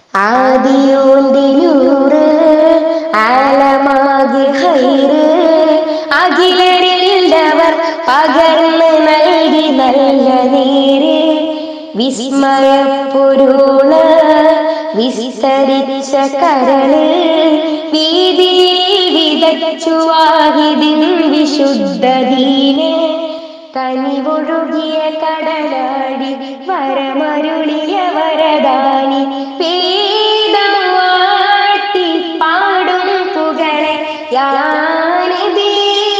ആദിയോന്റെ നൂറ് ആലമാകി ഹൈറ് അഖിലരില്ലവർ പകർന്ന് നൽകി നല്ല നീര് വിസ്മയപ്പൊരുള് വിസ്തരിച്ച കരള് വീതിയിൽ വിതച്ചു വാഹിദിൻ വിശുദ്ധദീന് കനിവൊഴുകിയ കടലാടി വരമരുളിയ വരദാനി വേദം വാഴ്ത്തി പാടും പുകളെ യാനബി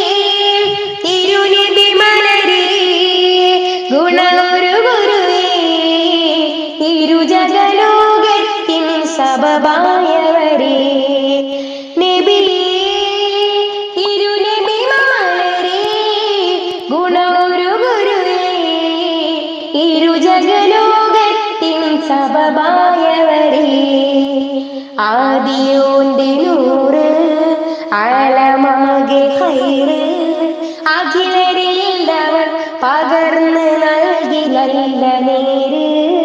തിരുനബി മലരേ ഗുണൊരു ഗുരുവേ ഇരുജഗലോകത്തിൻ സബബായവരേ നബി ഇരുനബി മലരേ ഗുണൊരു ഗുരുവേ ഇരുജഗലോകത്തിൻ സബബായവരേ ആദിയോന്റെ നൂറ് ആലമാകെ ഹൈറ് അഖിലരില്ലവർ പകർന്ന് നൽകി നല്ല നേര്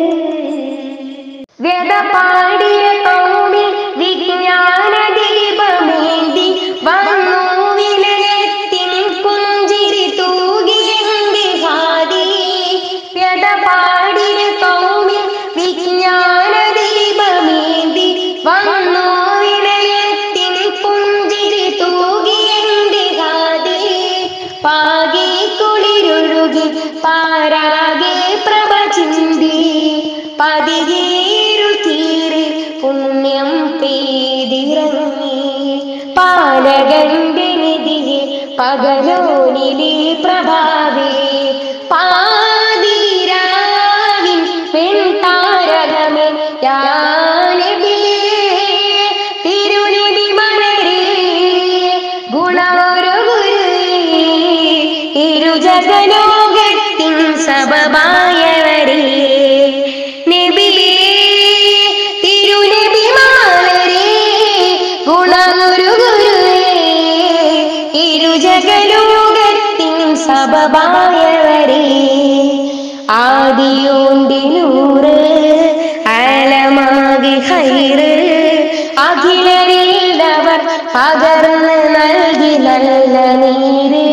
വ്യത പാടിയ കൗമിൽ വിജ്ഞാന ദീപമേന്തി വന്നു വിലയത്തിൻ പുഞ്ചിരി തൂകിയെന്റെ ഹാദി വ്യത പാടിയ കൗമിൽ വിജ്ഞാന ദീപമേന്തി വന്നു വിലയത്തിൻ പുഞ്ചിരി തൂകിയെന്റെ ഹാദി പാകി കുളിരൊഴുകി പാരാകെ പ്രഭ ചിന്തി പതിയേരു തീരെ പുണ്യം പെയ്തിറങ്ങി പാലകന്റെ നിധിയെ പകലോനിലെ പ്രഭാവേ പാതിരാവിൻ പെൺതാരകമേ യാനബി തിരുനിധി മലരേ ഗുണൊരു ഗുരുവേ ഇരുജഗലോകത്തിൻ സബബായവരേ നബിയേ തിരുനബി മാലരേ ഗുണഗുരു ഗുരുവേ ഇരുജഗലോകത്തിൻ സബബായവരേ ആദിയോന്റെ നൂറ് ആലമാകെ ഹൈറ് അഖിലരില്ലവർ പകർന്ന് നൽകി നല്ല നീര്